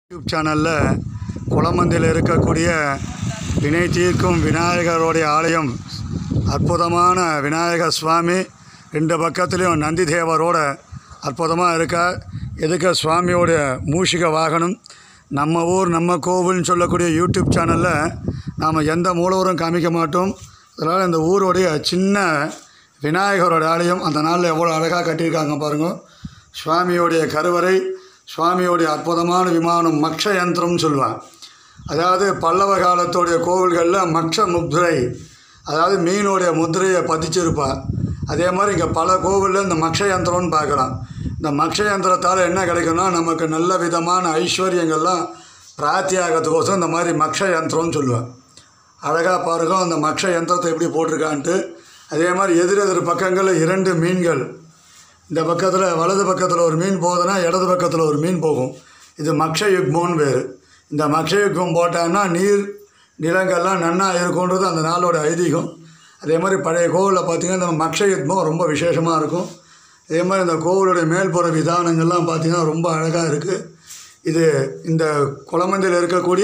YouTube சேனலில் குளமந்தில் இருக்கக்கூடிய வினை தீர்க்கும் விநாயகருடைய ஆலயம் அற்புதமான விநாயகர் சுவாமி ரெண்டு பக்கத்துலேயும் நந்தி தேவரோட அற்புதமாக இருக்கார் எதுக்க சுவாமியோடைய மூஷிக வாகனம் நம்ம ஊர் நம்ம கோவில்னு சொல்லக்கூடிய யூடியூப் சேனலில் நாம் எந்த மூலவரும் காமிக்க மாட்டோம் அதனால் இந்த ஊருடைய சின்ன விநாயகரோட ஆலயம் அந்த நாளில் எவ்வளோ அழகாக கட்டியிருக்காங்க பாருங்கள் சுவாமியோடைய கருவறை சுவாமியோடைய அற்புதமான விமானம் மக்ஷ யந்திரம்னு சொல்லுவாங்க அதாவது பல்லவ காலத்துடைய கோவில்களில் மக்ஷ முத்ரை அதாவது மீனுடைய முத்திரையை பதிச்சிருப்பா அதே மாதிரி இங்கே பல கோவிலில் இந்த மக்ஷ யந்திரம்னு பார்க்கலாம் இந்த மக்ஷ யந்திரத்தால் என்ன கிடைக்கும்னா நமக்கு நல்ல விதமான ஐஸ்வர்யங்கள்லாம் பிரார்த்தியாகிறதுக்கோசம் இந்த மாதிரி மக்ஷ யந்திரம்னு சொல்லுவேன் அழகாக பாருங்க அந்த மக்ஷ யந்திரத்தை எப்படி போட்டிருக்கான்ட்டு அதே மாதிரி எதிர் எதிர் பக்கங்களில் இரண்டு மீன்கள் இந்த பக்கத்தில் வலது பக்கத்தில் ஒரு மீன் போகுதுன்னா இடது பக்கத்தில் ஒரு மீன் போகும் இது மக்ஷ யுக்மோன்னு பேர் இந்த மக்ஷ யுக்மம் போட்டான்னா நீர் நிலங்கள்லாம் நன்னா இருக்குன்றது அந்த நாளோட ஐதீகம் அதே மாதிரி பழைய கோவிலில் பார்த்திங்கன்னா இந்த மக்ஷ யுக்மம் ரொம்ப விசேஷமாக இருக்கும் அதே மாதிரி இந்த கோவிலுடைய மேல்புற விதானங்கள்லாம் பார்த்திங்கன்னா ரொம்ப அழகாக இருக்குது இது இந்த குளமந்தில் இருக்கக்கூடிய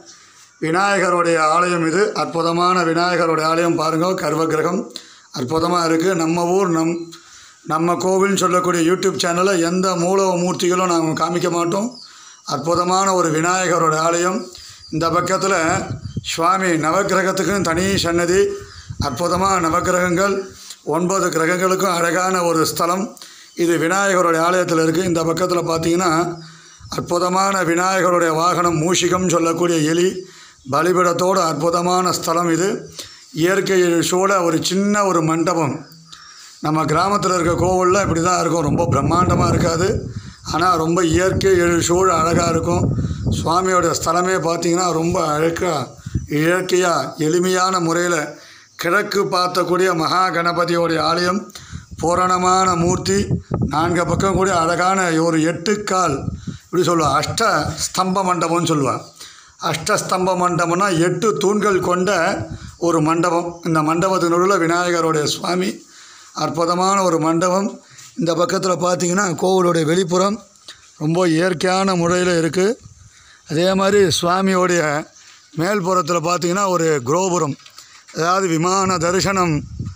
விநாயகருடைய ஆலயம் இது அற்புதமான விநாயகருடைய ஆலயம் பாருங்கள் கர்வகிரகம் அற்புதமாக இருக்குது நம்ம ஊர் நம் நம்ம கோவில்னு சொல்லக்கூடிய யூடியூப் சேனலில் எந்த மூலவ மூர்த்திகளும் நாம் காமிக்க மாட்டோம் அற்புதமான ஒரு விநாயகரோட ஆலயம் இந்த பக்கத்தில் சுவாமி நவக்கிரகத்துக்குன்னு தனி சன்னதி அற்புதமான நவக்கிரகங்கள் ஒன்பது கிரகங்களுக்கும் அழகான ஒரு ஸ்தலம் இது விநாயகருடைய ஆலயத்தில் இருக்குது இந்த பக்கத்தில் பார்த்தீங்கன்னா அற்புதமான விநாயகருடைய வாகனம் மூஷிகம் சொல்லக்கூடிய எலி பலிபிடத்தோட அற்புதமான ஸ்தலம் இது இயற்கை சூழ ஒரு சின்ன ஒரு மண்டபம் நம்ம கிராமத்தில் இருக்க கோவிலில் இப்படி தான் இருக்கும் ரொம்ப பிரம்மாண்டமாக இருக்காது ஆனால் ரொம்ப இயற்கை எழில் சூழ அழகாக இருக்கும் சுவாமியோட ஸ்தலமே பார்த்திங்கன்னா ரொம்ப அழகாக இயற்கையாக எளிமையான முறையில் கிழக்கு பார்த்தக்கூடிய மகா கணபதியோடைய ஆலயம் பூரணமான மூர்த்தி நான்கு பக்கம் கூட அழகான ஒரு எட்டுக்கால் இப்படி சொல்லுவாள் அஷ்ட ஸ்தம்ப மண்டபம்னு சொல்லுவாள் அஷ்டஸ்தம்ப மண்டபம்னா எட்டு தூண்கள் கொண்ட ஒரு மண்டபம் இந்த மண்டபத்தினுள்ள விநாயகருடைய சுவாமி அற்புதமான ஒரு மண்டபம் இந்த பக்கத்தில் பார்த்தீங்கன்னா கோவிலுடைய வெளிப்புறம் ரொம்ப இயற்கையான முறையில் இருக்குது அதே மாதிரி சுவாமியோடைய மேல்புறத்தில் பார்த்தீங்கன்னா ஒரு குரோபுரம் அதாவது விமான தரிசனம்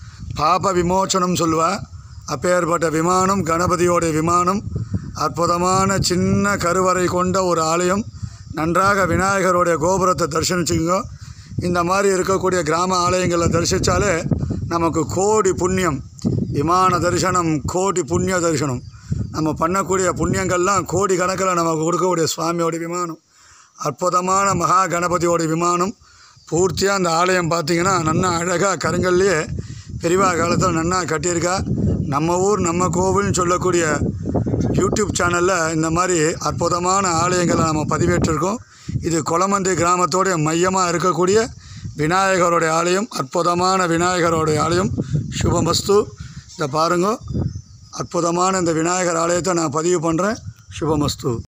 பாப விமோச்சனம் சொல்லுவா அப்பேற்பட்ட விமானம் கணபதியோடைய விமானம் அற்புதமான சின்ன கருவறை கொண்ட ஒரு ஆலயம் நன்றாக விநாயகருடைய கோபுரத்தை தரிசனிச்சுக்கோங்க இந்த மாதிரி இருக்கக்கூடிய கிராம ஆலயங்களை தரிசித்தாலே நமக்கு கோடி புண்ணியம் விமான தரிசனம் கோடி புண்ணிய தரிசனம் நம்ம பண்ணக்கூடிய புண்ணியங்கள்லாம் கோடி கணக்கில் நமக்கு கொடுக்கக்கூடிய சுவாமியோட விமானம் அற்புதமான மகா கணபதியோட விமானம் பூர்த்தியாக அந்த ஆலயம் பார்த்திங்கன்னா நன்னா அழகாக கருங்கல்லையே பெரியவா காலத்தில் நன்னா கட்டியிருக்கா நம்ம ஊர் நம்ம கோவில்னு சொல்லக்கூடிய யூடியூப் சேனலில் இந்த மாதிரி அற்புதமான ஆலயங்களை நம்ம பதிவேற்றிருக்கோம் இது கொலமந்தி கிராமத்தோடைய மையமாக இருக்கக்கூடிய விநாயகருடைய ஆலயம் அற்புதமான விநாயகருடைய ஆலயம் சுபமஸ்து இதை பாருங்க அற்புதமான இந்த விநாயகர் ஆலயத்தை நான் பதிவு பண்ணுறேன் சுபமஸ்து